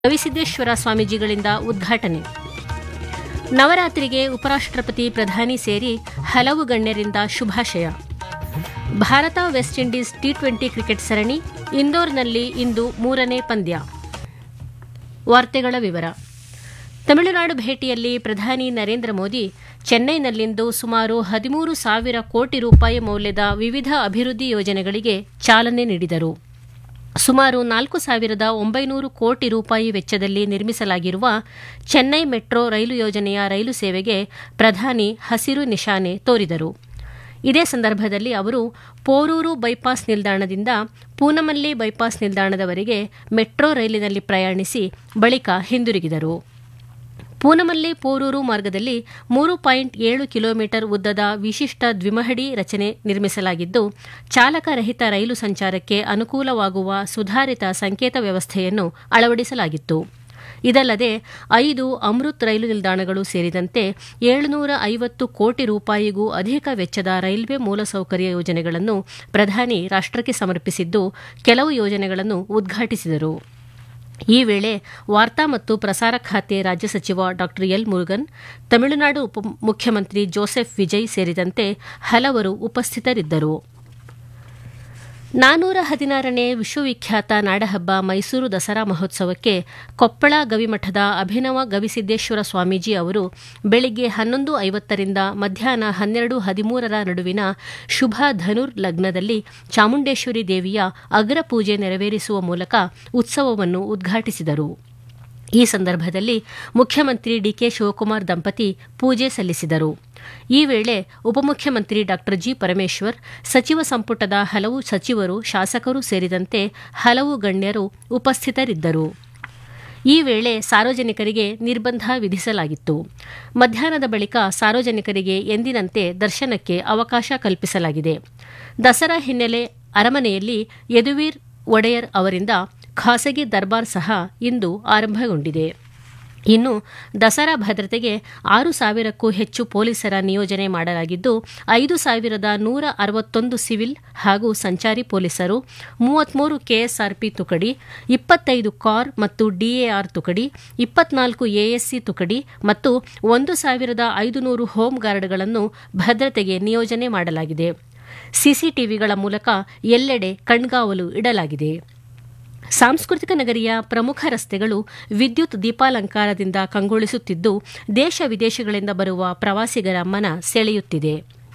ಗವಿಸಿದ್ದೇಶ್ವರ ಸ್ವಾಮೀಜಿಗಳಿಂದ ಉದ್ಘಾಟನೆ ನವರಾತ್ರಿಗೆ ಉಪರಾಷ್ಟ್ರಪತಿ ಪ್ರಧಾನಿ ಸೇರಿ ಹಲವು ಗಣ್ಯರಿಂದ ಶುಭಾಶಯ Bharata West Indies T twenty cricket ಸರಣಿ ಇಂದೋರ್ನಲ್ಲಿ ಇಂದು ಮೂರನೇ ಪಂದ್ಯ ವಾರ್ತೆಗಳ ವಿವರ ತಮಿಳುನಾಡು ಭೇಟಿಯಲ್ಲಿ ಪ್ರಧಾನಿ ನರೇಂದ್ರ ಮೋದಿ ಚೆನ್ನೈನಲ್ಲಿಂದು ಸುಮಾರು ಹದಿಮೂರು ಸಾವಿರ ಕೋಟಿ ರೂಪಾಯಿ ಮೌಲ್ಯದ ವಿವಿಧ ಅಭಿವೃದ್ಧಿ ಯೋಜನೆಗಳಿಗೆ ಚಾಲನೆ ನೀಡಿದರು ಸುಮಾರು ನಾಲ್ಕು ಸಾವಿರದ ಒಂಬೈನೂರು ಕೋಟಿ ರೂಪಾಯಿ ವೆಚ್ಚದಲ್ಲಿ ನಿರ್ಮಿಸಲಾಗಿರುವ ಚೆನ್ನೈ ಮೆಟ್ರೋ ರೈಲು ಯೋಜನೆಯ ರೈಲು ಸೇವೆಗೆ ಪ್ರಧಾನಿ ಹಸಿರು ನಿಶಾನೆ ತೋರಿದರು ಇದೇ ಸಂದರ್ಭದಲ್ಲಿ ಅವರು ಪೋರೂರು ಬೈಪಾಸ್ ನಿಲ್ದಾಣದಿಂದ ಪೂನಮಲ್ಲಿ ಬೈಪಾಸ್ ನಿಲ್ದಾಣದವರೆಗೆ ಮೆಟ್ರೋ ರೈಲಿನಲ್ಲಿ ಪ್ರಯಾಣಿಸಿ ಬಳಿಕ ಹಿಂದಿರುಗಿದರು ಪೂನಮಲ್ಲಿ ಪೋರೂರು ಮಾರ್ಗದಲ್ಲಿ ಮೂರು ಪಾಯಿಂಟ್ ಏಳು ಕಿಲೋಮೀಟರ್ ಉದ್ದದ ವಿಶಿಷ್ಟ ದ್ವಿಮಹಡಿ ರಚನೆ ನಿರ್ಮಿಸಲಾಗಿದ್ದು ಚಾಲಕರಹಿತ ರೈಲು ಸಂಚಾರಕ್ಕೆ ಅನುಕೂಲವಾಗುವ ಸುಧಾರಿತ ಸಂಕೇತ ವ್ಯವಸ್ಥೆಯನ್ನು ಅಳವಡಿಸಲಾಗಿತ್ತು ಇದಲ್ಲದೆ ಐದು ಅಮೃತ್ ರೈಲು ನಿಲ್ದಾಣಗಳು ಸೇರಿದಂತೆ ಏಳುನೂರ ಐವತ್ತು ಕೋಟಿ ರೂಪಾಯಿಗೂ ಅಧಿಕ ವೆಚ್ಚದ ರೈಲ್ವೆ ಮೂಲಸೌಕರ್ಯ ಯೋಜನೆಗಳನ್ನು ಪ್ರಧಾನಿ ರಾಷ್ಟಕ್ಕೆ ಸಮರ್ಪಿಸಿದ್ದು ಕೆಲವು ಯೋಜನೆಗಳನ್ನು ಉದ್ಘಾಟಿಸಿದರು ಈ ವೇಳೆ ವಾರ್ತಾ ಮತ್ತು ಪ್ರಸಾರ ಖಾತೆ ರಾಜ್ಯ ಸಚಿವ ಡಾ ಎಲ್ ಮುರುಗನ್ ತಮಿಳುನಾಡು ಉಪಮುಖ್ಯಮಂತ್ರಿ ಜೋಸೆಫ್ ವಿಜಯ್ ಸೇರಿದಂತೆ ಹಲವರು ಉಪಸ್ಥಿತರಿದ್ದರು ನಾನೂರ ಹದಿನಾರನೇ ವಿಶ್ವವಿಖ್ಯಾತ ನಾಡಹಬ್ಬ ಮೈಸೂರು ದಸರಾ ಮಹೋತ್ಸವಕ್ಕೆ ಕೊಪ್ಪಳ ಗವಿಮಠದ ಅಭಿನವ ಗವಿಸಿದ್ದೇಶ್ವರ ಸ್ವಾಮೀಜಿ ಅವರು ಬೆಳಿಗ್ಗೆ ಹನ್ನೊಂದು ಐವತ್ತರಿಂದ ಮಧ್ಯಾಹ್ನ ಹನ್ನೆರಡು ಹದಿಮೂರರ ನಡುವಿನ ಶುಭ ಧನುರ್ ಲಗ್ನದಲ್ಲಿ ಚಾಮುಂಡೇಶ್ವರಿ ದೇವಿಯ ಅಗ್ರ ಪೂಜೆ ನೆರವೇರಿಸುವ ಮೂಲಕ ಉತ್ಸವವನ್ನು ಉದ್ಘಾಟಿಸಿದರು ಈ ಸಂದರ್ಭದಲ್ಲಿ ಮುಖ್ಯಮಂತ್ರಿ ಡಿಕೆ ಶಿವಕುಮಾರ್ ದಂಪತಿ ಪೂಜೆ ಸಲ್ಲಿಸಿದರು ಈ ವೇಳೆ ಉಪಮುಖ್ಯಮಂತ್ರಿ ಡಾ ಜಿ ಪರಮೇಶ್ವರ್ ಸಚಿವ ಸಂಪುಟದ ಹಲವು ಸಚಿವರು ಶಾಸಕರು ಸೇರಿದಂತೆ ಹಲವು ಗಣ್ಯರು ಉಪಸ್ಥಿತರಿದ್ದರು ಈ ವೇಳೆ ಸಾರ್ವಜನಿಕರಿಗೆ ನಿರ್ಬಂಧ ವಿಧಿಸಲಾಗಿತ್ತು ಮಧ್ಯಾಹ್ನದ ಬಳಿಕ ಸಾರ್ವಜನಿಕರಿಗೆ ಎಂದಿನಂತೆ ದರ್ಶನಕ್ಕೆ ಅವಕಾಶ ಕಲ್ಪಿಸಲಾಗಿದೆ ದಸರಾ ಹಿನ್ನೆಲೆ ಅರಮನೆಯಲ್ಲಿ ಯದುವೀರ್ ಒಡೆಯರ್ ಅವರಿಂದ ಖಾಸಗಿ ದರ್ಬಾರ್ ಸಹ ಇಂದು ಆರಂಭಗೊಂಡಿದೆ ಇನ್ನು ದಸರಾ ಭದ್ರತೆಗೆ ಆರು ಸಾವಿರಕ್ಕೂ ಹೆಚ್ಚು ಪೊಲೀಸರ ನಿಯೋಜನೆ ಮಾಡಲಾಗಿದ್ದು ಐದು ಸಾವಿರದ ನೂರ ಅರವತ್ತೊಂದು ಸಿವಿಲ್ ಹಾಗೂ ಸಂಚಾರಿ ಪೊಲೀಸರು ಮೂವತ್ಮೂರು ಕೆಎಸ್ಆರ್ಪಿ ತುಕಡಿ ಇಪ್ಪತ್ತೈದು ಕಾರ್ ಮತ್ತು ಡಿಎಆರ್ ತುಕಡಿ ಇಪ್ಪತ್ನಾಲ್ಕು ಎಎಸ್ಸಿ ತುಕಡಿ ಮತ್ತು ಒಂದು ಸಾವಿರದ ಐದುನೂರು ಹೋಮ್ ಗಾರ್ಡ್ಗಳನ್ನು ಭದ್ರತೆಗೆ ನಿಯೋಜನೆ ಮಾಡಲಾಗಿದೆ ಸಿಸಿಟಿವಿಗಳ ಮೂಲಕ ಎಲ್ಲೆಡೆ ಕಣ್ಗಾವಲು ಇಡಲಾಗಿದೆ ಸಾಂಸ್ಕೃತಿಕ ನಗರಿಯ ಪ್ರಮುಖ ರಸ್ತೆಗಳು ವಿದ್ಯುತ್ ದೀಪಾಲಂಕಾರದಿಂದ ಕಂಗೊಳಿಸುತ್ತಿದ್ದು ದೇಶ ವಿದೇಶಗಳಿಂದ ಬರುವ ಪ್ರವಾಸಿಗರ ಮನ ಸೆಳೆಯುತ್ತಿದೆ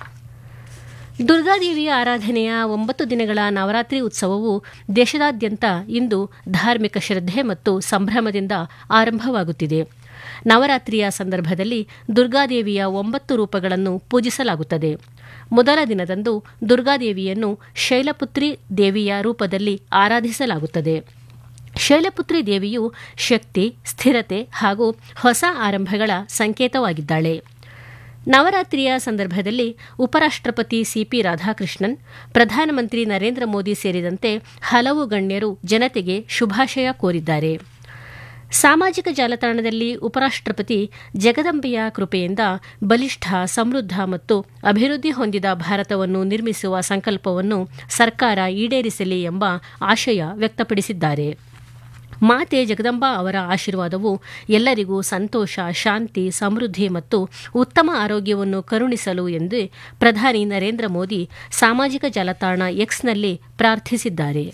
ದುರ್ಗಾದೇವಿಯ ಆರಾಧನೆಯ ಒಂಬತ್ತು ದಿನಗಳ ನವರಾತ್ರಿ ಉತ್ಸವವು ದೇಶದಾದ್ಯಂತ ಇಂದು ಧಾರ್ಮಿಕ ಶ್ರದ್ಧೆ ಮತ್ತು ಸಂಭ್ರಮದಿಂದ ಆರಂಭವಾಗುತ್ತಿದೆ ನವರಾತ್ರಿಯ ಸಂದರ್ಭದಲ್ಲಿ ದುರ್ಗಾದೇವಿಯ ಒಂಬತ್ತು ರೂಪಗಳನ್ನು ಪೂಜಿಸಲಾಗುತ್ತದೆ ಮೊದಲ ದಿನದಂದು ದುರ್ಗಾದೇವಿಯನ್ನು ಶೈಲಪುತ್ರಿ ದೇವಿಯ ರೂಪದಲ್ಲಿ ಆರಾಧಿಸಲಾಗುತ್ತದೆ ಶೈಲಪುತ್ರಿ ದೇವಿಯು ಶಕ್ತಿ ಸ್ಥಿರತೆ ಹಾಗೂ ಹೊಸ ಆರಂಭಗಳ ಸಂಕೇತವಾಗಿದ್ದಾಳೆ ನವರಾತ್ರಿಯ ಸಂದರ್ಭದಲ್ಲಿ ಉಪರಾಷ್ಟ್ರಪತಿ ಸಿಪಿ ರಾಧಾಕೃಷ್ಣನ್ ಪ್ರಧಾನಮಂತ್ರಿ ನರೇಂದ್ರ ಮೋದಿ ಸೇರಿದಂತೆ ಹಲವು ಗಣ್ಯರು ಜನತೆಗೆ ಶುಭಾಶಯ ಕೋರಿದ್ದಾರೆ ಸಾಮಾಜಿಕ ಜಾಲತಾಣದಲ್ಲಿ ಉಪರಾಷ್ಟ್ರಪತಿ ಜಗದಂಬೆಯ ಕೃಪೆಯಿಂದ ಬಲಿಷ್ಠ ಸಮೃದ್ಧ ಮತ್ತು ಅಭಿವೃದ್ಧಿ ಹೊಂದಿದ ಭಾರತವನ್ನು ನಿರ್ಮಿಸುವ ಸಂಕಲ್ಪವನ್ನು ಸರ್ಕಾರ ಈಡೇರಿಸಲಿ ಎಂಬ ಆಶಯ ವ್ಯಕ್ತಪಡಿಸಿದ್ದಾರೆ ಮಾತೆ ಜಗದಂಬಾ ಅವರ ಆಶೀರ್ವಾದವು ಎಲ್ಲರಿಗೂ ಸಂತೋಷ ಶಾಂತಿ ಸಮೃದ್ಧಿ ಮತ್ತು ಉತ್ತಮ ಆರೋಗ್ಯವನ್ನು ಕರುಣಿಸಲು ಎಂದು ಪ್ರಧಾನಿ ನರೇಂದ್ರ ಮೋದಿ ಸಾಮಾಜಿಕ ಜಾಲತಾಣ ಎಕ್ಸ್ನಲ್ಲಿ ಪ್ರಾರ್ಥಿಸಿದ್ದಾರೆ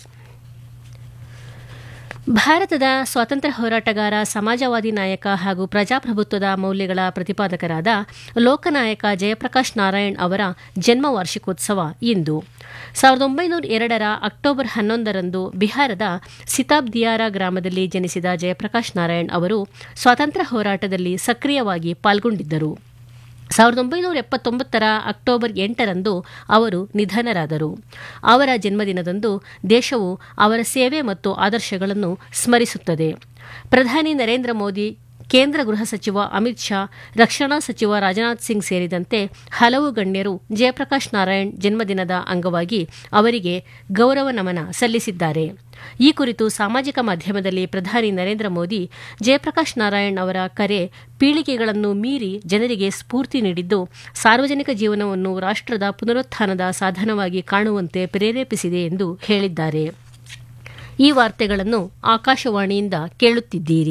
ಭಾರತದ ಸ್ವಾತಂತ್ರ್ಯ ಹೋರಾಟಗಾರ ಸಮಾಜವಾದಿ ನಾಯಕ ಹಾಗೂ ಪ್ರಜಾಪ್ರಭುತ್ವದ ಮೌಲ್ಯಗಳ ಪ್ರತಿಪಾದಕರಾದ ಲೋಕನಾಯಕ ಜಯಪ್ರಕಾಶ್ ನಾರಾಯಣ್ ಅವರ ಜನ್ಮ ವಾರ್ಷಿಕೋತ್ಸವ ಇಂದು ಸಾವಿರದ ಒಂಬೈನೂರ ಎರಡರ ಅಕ್ಟೋಬರ್ ಹನ್ನೊಂದರಂದು ಬಿಹಾರದ ಸಿತಾಬ್ದಿಯಾರ ಗ್ರಾಮದಲ್ಲಿ ಜನಿಸಿದ ಜಯಪ್ರಕಾಶ್ ನಾರಾಯಣ್ ಅವರು ಸ್ವಾತಂತ್ರ್ಯ ಹೋರಾಟದಲ್ಲಿ ಸಕ್ರಿಯವಾಗಿ ಪಾಲ್ಗೊಂಡಿದ್ದರು ಸಾವಿರದ ಒಂಬೈನೂರ ಎಪ್ಪತ್ತೊಂಬತ್ತರ ಅಕ್ಟೋಬರ್ ಎಂಟರಂದು ಅವರು ನಿಧನರಾದರು ಅವರ ಜನ್ಮದಿನದಂದು ದೇಶವು ಅವರ ಸೇವೆ ಮತ್ತು ಆದರ್ಶಗಳನ್ನು ಸ್ಮರಿಸುತ್ತದೆ ಪ್ರಧಾನಿ ನರೇಂದ್ರ ಮೋದಿ ಕೇಂದ್ರ ಗೃಹ ಸಚಿವ ಅಮಿತ್ ಶಾ ರಕ್ಷಣಾ ಸಚಿವ ರಾಜನಾಥ್ ಸಿಂಗ್ ಸೇರಿದಂತೆ ಹಲವು ಗಣ್ಯರು ಜಯಪ್ರಕಾಶ್ ನಾರಾಯಣ್ ಜನ್ಮದಿನದ ಅಂಗವಾಗಿ ಅವರಿಗೆ ಗೌರವ ನಮನ ಸಲ್ಲಿಸಿದ್ದಾರೆ ಈ ಕುರಿತು ಸಾಮಾಜಿಕ ಮಾಧ್ಯಮದಲ್ಲಿ ಪ್ರಧಾನಿ ನರೇಂದ್ರ ಮೋದಿ ಜಯಪ್ರಕಾಶ್ ನಾರಾಯಣ್ ಅವರ ಕರೆ ಪೀಳಿಗೆಗಳನ್ನು ಮೀರಿ ಜನರಿಗೆ ಸ್ಫೂರ್ತಿ ನೀಡಿದ್ದು ಸಾರ್ವಜನಿಕ ಜೀವನವನ್ನು ರಾಷ್ಟ್ರದ ಪುನರುತ್ಥಾನದ ಸಾಧನವಾಗಿ ಕಾಣುವಂತೆ ಪ್ರೇರೇಪಿಸಿದೆ ಎಂದು ಹೇಳಿದ್ದಾರೆ ಈ ವಾರ್ತೆಗಳನ್ನು ಆಕಾಶವಾಣಿಯಿಂದ ಕೇಳುತ್ತಿದ್ದೀರಿ